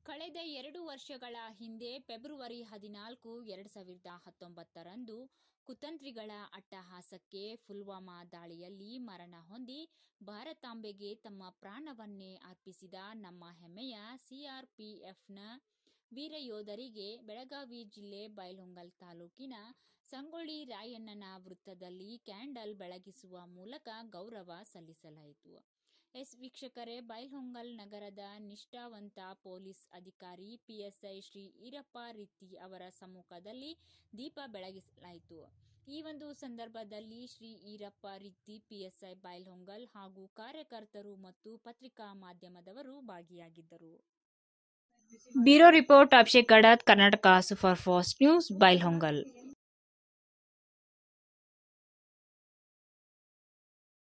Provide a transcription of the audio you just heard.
ಕಳೆದ ಎರಡು ವರ್ಷಗಳ ಹಿಂದೆ ಫೆಬ್ರವರಿ ಹದಿನಾಲ್ಕು ಎರಡು ಸಾವಿರದ ಹತ್ತೊಂಬತ್ತರಂದು ಕುತಂತ್ರಿಗಳ ಅಟ್ಟಹಾಸಕ್ಕೆ ಪುಲ್ವಾಮಾ ದಾಳಿಯಲ್ಲಿ ಮರಣ ಹೊಂದಿ ಭಾರತಾಂಬೆಗೆ ತಮ್ಮ ಪ್ರಾಣವನ್ನೇ ಅರ್ಪಿಸಿದ ನಮ್ಮ ಹೆಮ್ಮೆಯ ಸಿಆರ್ಪಿಎಫ್ನ ವೀರ ಯೋಧರಿಗೆ ಬೆಳಗಾವಿ ಜಿಲ್ಲೆ ಬೈಲಹೊಂಗಲ ತಾಲೂಕಿನ ಸಂಗೊಳ್ಳಿ ರಾಯಣ್ಣನ ವೃತ್ತದಲ್ಲಿ ಕ್ಯಾಂಡಲ್ ಬೆಳಗಿಸುವ ಮೂಲಕ ಗೌರವ ಸಲ್ಲಿಸಲಾಯಿತು ಎಸ್ ವೀಕ್ಷಕರೇ ಬೈಲಹೊಂಗಲ್ ನಗರದ ನಿಷ್ಠಾವಂತ ಪೊಲೀಸ್ ಅಧಿಕಾರಿ ಪಿಎಸ್ಐ ಶ್ರೀ ಈರಪ್ಪ ರಿತ್ತಿ ಅವರ ಸಮ್ಮುಖದಲ್ಲಿ ದೀಪ ಬೆಳಗಿಸಲಾಯಿತು ಈ ಒಂದು ಸಂದರ್ಭದಲ್ಲಿ ಶ್ರೀ ಈರಪ್ಪ ರಿತ್ತಿ ಪಿಎಸ್ಐ ಬೈಲಹೊಂಗಲ್ ಹಾಗೂ ಕಾರ್ಯಕರ್ತರು ಮತ್ತು ಪತ್ರಿಕಾ ಮಾಧ್ಯಮದವರು ಭಾಗಿಯಾಗಿದ್ದರು bureau report Abhishek Gadat Karnataka super fast news Bailhongal